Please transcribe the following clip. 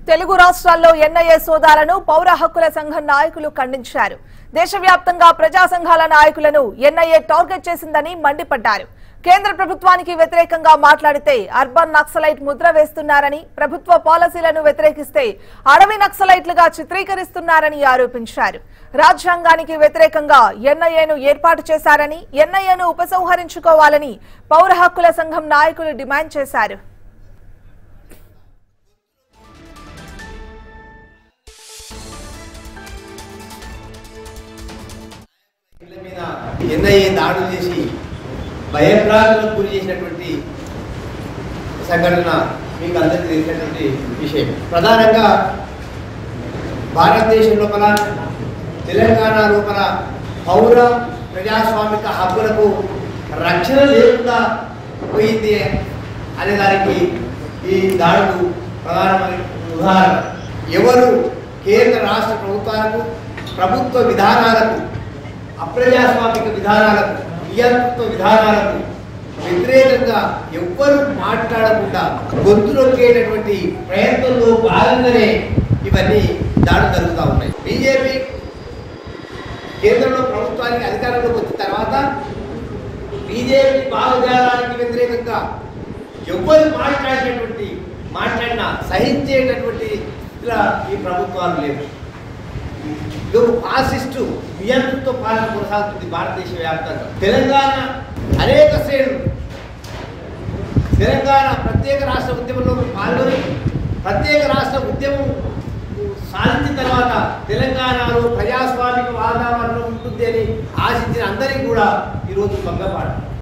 తెలుగు రాష్ట్రాల్లో ఎన్ఐఏ సోదాలను పౌర హక్కుల సంఘం నాయకులు ఖండించారు దేశవ్యాప్తంగా ప్రజా సంఘాల నాయకులను ఎన్ఐఏ టార్గెట్ చేసిందని మండిపడ్డారు కేంద్ర ప్రభుత్వానికి వ్యతిరేకంగా మాట్లాడితే అర్బన్ నక్సలైట్ ముద్ర వేస్తున్నారని ప్రభుత్వ పాలసీలను వ్యతిరేకిస్తే అడవి నక్సలైట్లుగా చిత్రీకరిస్తున్నారని ఆరోపించారు రాజ్యాంగానికి వ్యతిరేకంగా ఎన్ఐఏను ఏర్పాటు చేశారని ఎన్ఐఏను ఉపసంహరించుకోవాలని పౌర హక్కుల సంఘం నాయకులు డిమాండ్ చేశారు ఇళ్ల మీద ఎన్ఐఏ దాడులు చేసి భయభ్రాంతులకు గురి చేసినటువంటి సంఘటన మీకు అందరికీ తెలిసినటువంటి విషయం ప్రధానంగా భారతదేశం లోపల తెలంగాణ లోపల పౌర ప్రజాస్వామిక హక్కులకు రక్షణ లేకుండా పోయింది అనే దానికి ఈ దాడులు ప్రధానమైన ఉదాహరణ ఎవరు కేంద్ర రాష్ట్ర ప్రభుత్వాలకు ప్రభుత్వ విధానాలకు అప్రజాస్వామిక విధానాలకు నియంతృత్వ విధానాలకు వ్యతిరేకంగా ఎవ్వరు మాట్లాడకుండా గొంతు నొక్కేటటువంటి ప్రయత్నంలో భాగంగానే ఇవన్నీ దాడులు జరుగుతూ ఉన్నాయి బీజేపీ కేంద్రంలో ప్రభుత్వానికి అధికారంలోకి వచ్చిన తర్వాత బీజేపీ భావజాలానికి వ్యతిరేకంగా ఎవ్వరు మాట్లాడినటువంటి మాట్లాడినా సహించేటటువంటి స్థితిలో ఈ ప్రభుత్వాలు లేవు ఇది ఒక ఫాసిస్టు నియంతృత్వ పాలన కొనసాగుతుంది భారతదేశ వ్యాప్తంగా తెలంగాణ అనేక శ్రేణులు తెలంగాణ ప్రత్యేక రాష్ట్ర ఉద్యమంలో పాల్గొని ప్రత్యేక రాష్ట్ర ఉద్యమం సాధించిన తర్వాత తెలంగాణలో ప్రజాస్వామిక వాతావరణం ఉంటుంది అని ఆశించిన అందరికీ కూడా ఈరోజు భంగపాడు